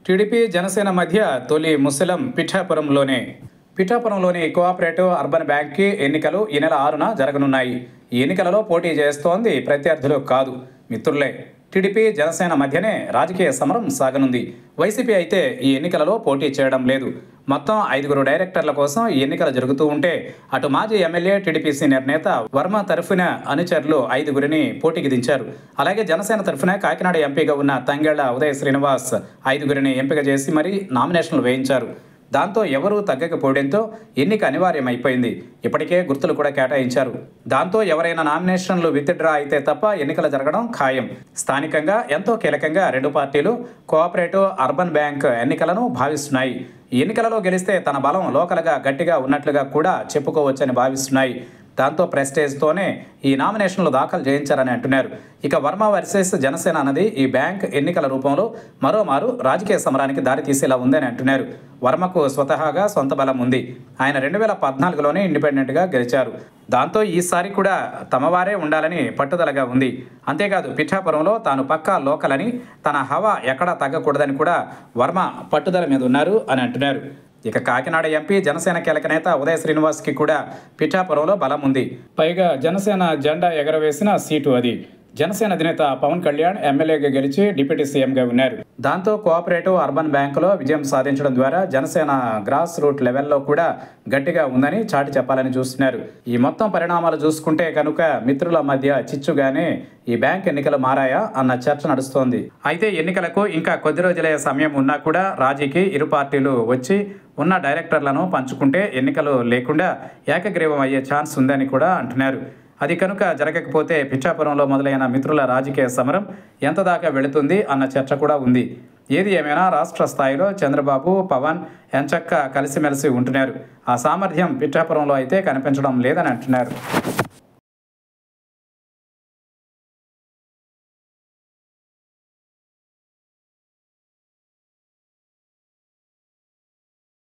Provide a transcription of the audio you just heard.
TDP Janasena మధ్య తొలి ముసలం పిఠాపురంలోనే పిఠాపురంలోని cooperative urban బ్యాంక్కి ఎన్నికలు ఈ నెల ఆరున జరగనున్నాయి ఈ ఎన్నికలలో పోటీ చేస్తోంది ప్రత్యర్థులు కాదు మిత్రులే టీడీపీ జనసేన మధ్యనే రాజకీయ సమరం సాగనుంది వైసీపీ అయితే ఈ ఎన్నికలలో పోటీ చేయడం లేదు మొత్తం ఐదుగురు డైరెక్టర్ల కోసం ఈ ఎన్నికలు జరుగుతూ ఉంటే అటు మాజీ ఎమ్మెల్యే టీడీపీ సీనియర్ నేత వర్మ తరఫున అనుచరులు ఐదుగురిని పోటీకి దించారు అలాగే జనసేన తరఫున కాకినాడ ఎంపీగా ఉన్న తంగేళ్ల ఉదయ శ్రీనివాస్ ఐదుగురిని ఎంపిక చేసి మరీ నామినేషన్లు వేయించారు దాంతో ఎవరూ తగ్గకపోవడంతో ఎన్నిక అనివార్యమైపోయింది ఇప్పటికే గుర్తులు కూడా కేటాయించారు దాంతో ఎవరైనా నామినేషన్లు విత్డ్రా అయితే తప్ప ఎన్నికలు జరగడం ఖాయం స్థానికంగా ఎంతో కీలకంగా రెండు పార్టీలు కోఆపరేటివ్ అర్బన్ బ్యాంక్ ఎన్నికలను భావిస్తున్నాయి ఈ ఎన్నికలలో గెలిస్తే తన బలం లోకల్గా గట్టిగా ఉన్నట్లుగా కూడా చెప్పుకోవచ్చని భావిస్తున్నాయి దాంతో ప్రెస్టేజ్తోనే ఈ నామినేషన్లు దాఖలు చేయించారని అంటున్నారు ఇక వర్మ వర్సెస్ జనసేన అన్నది ఈ బ్యాంక్ ఎన్నికల రూపంలో మరోమారు రాజకీయ సమరానికి దారితీసేలా ఉందని అంటున్నారు వర్మకు స్వతహాగా సొంత బలం ఉంది ఆయన రెండు వేల పద్నాలుగులోనే ఇండిపెండెంట్గా గెలిచారు దాంతో ఈసారి కూడా తమవారే ఉండాలని పట్టుదలగా ఉంది అంతేకాదు పిఠాపురంలో తాను పక్కా లోకల్ అని తన హవా ఎక్కడా తగ్గకూడదని కూడా వర్మ పట్టుదల మీద ఉన్నారు అని అంటున్నారు ఇక కాకినాడ ఎంపీ జనసేన కీలక నేత ఉదయ శ్రీనివాస్కి కూడా పిఠాపురంలో బలం ఉంది పైగా జనసేన జెండా ఎగరవేసిన సీటు అది జనసేన అధినేత పవన్ కళ్యాణ్ ఎమ్మెల్యేగా గెలిచి డిప్యూటీ సీఎంగా ఉన్నారు దాంతో కోఆపరేటివ్ అర్బన్ బ్యాంకులో విజయం సాధించడం ద్వారా జనసేన గ్రాస్ రూట్ లెవెల్లో కూడా గట్టిగా ఉందని చాటి చెప్పాలని చూస్తున్నారు ఈ మొత్తం పరిణామాలు చూసుకుంటే కనుక మిత్రుల మధ్య చిచ్చుగానే ఈ బ్యాంక్ ఎన్నికలు మారాయా అన్న చర్చ నడుస్తోంది అయితే ఎన్నికలకు ఇంకా కొద్ది రోజులే సమయం ఉన్నా కూడా రాజీకి ఇరు పార్టీలు వచ్చి ఉన్న డైరెక్టర్లను పంచుకుంటే ఎన్నికలు లేకుండా ఏకగ్రీవం అయ్యే ఛాన్స్ ఉందని కూడా అంటున్నారు అది కనుక జరగకపోతే పిచ్చాపురంలో మొదలైన మిత్రుల రాజకీయ సమరం ఎంత దాకా వెళుతుంది అన్న చర్చ కూడా ఉంది ఏది ఏమైనా రాష్ట్ర స్థాయిలో చంద్రబాబు పవన్ ఎంచక్క కలిసిమెలిసి ఉంటున్నారు ఆ సామర్థ్యం పిఠాపురంలో అయితే కనిపించడం లేదని అంటున్నారు